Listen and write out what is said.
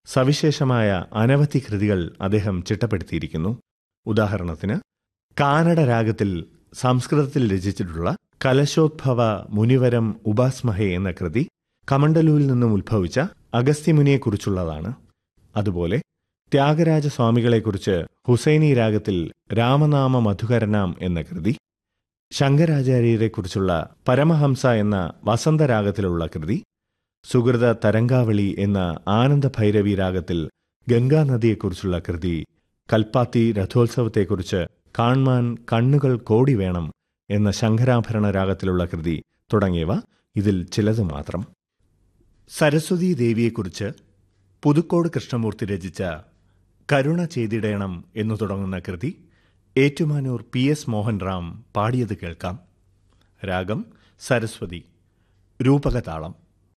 സവിശേഷമായ അനവധി കൃതികൾ അദ്ദേഹം ചിട്ടപ്പെടുത്തിയിരിക്കുന്നു ഉദാഹരണത്തിന് കാനഡ രാഗത്തിൽ സംസ്കൃതത്തിൽ രചിച്ചിട്ടുള്ള കലശോദ്ഭവ മുനിവരം ഉപാസ്മഹെ എന്ന കൃതി കമണ്ഡലുവിൽ നിന്നും ഉത്ഭവിച്ച അഗസ്ത്യമുനിയെക്കുറിച്ചുള്ളതാണ് അതുപോലെ ത്യാഗരാജ സ്വാമികളെക്കുറിച്ച് ഹുസൈനി രാഗത്തിൽ രാമനാമ മധുകരനാം എന്ന കൃതി ശങ്കരാചാര്യരെക്കുറിച്ചുള്ള പരമഹംസ എന്ന വസന്തരാഗത്തിലുള്ള കൃതി സുഹൃത തരംഗാവളി എന്ന ആനന്ദ ഭൈരവി രാഗത്തിൽ ഗംഗാനദിയെക്കുറിച്ചുള്ള കൃതി കൽപ്പാത്തി രഥോത്സവത്തെക്കുറിച്ച് കാൺമാൻ കണ്ണുകൾ കോടി വേണം എന്ന ശങ്കരാഭരണ രാഗത്തിലുള്ള കൃതി തുടങ്ങിയവ ഇതിൽ ചിലത് മാത്രം സരസ്വതീ ദേവിയെക്കുറിച്ച് പുതുക്കോട് കൃഷ്ണമൂർത്തി രചിച്ച കരുണ ചെയ്തിടേണം എന്നു തുടങ്ങുന്ന കൃതി ഏറ്റുമാനൂർ പി എസ് മോഹൻ റാം പാടിയത് കേൾക്കാം രാഗം സരസ്വതി രൂപകതാളം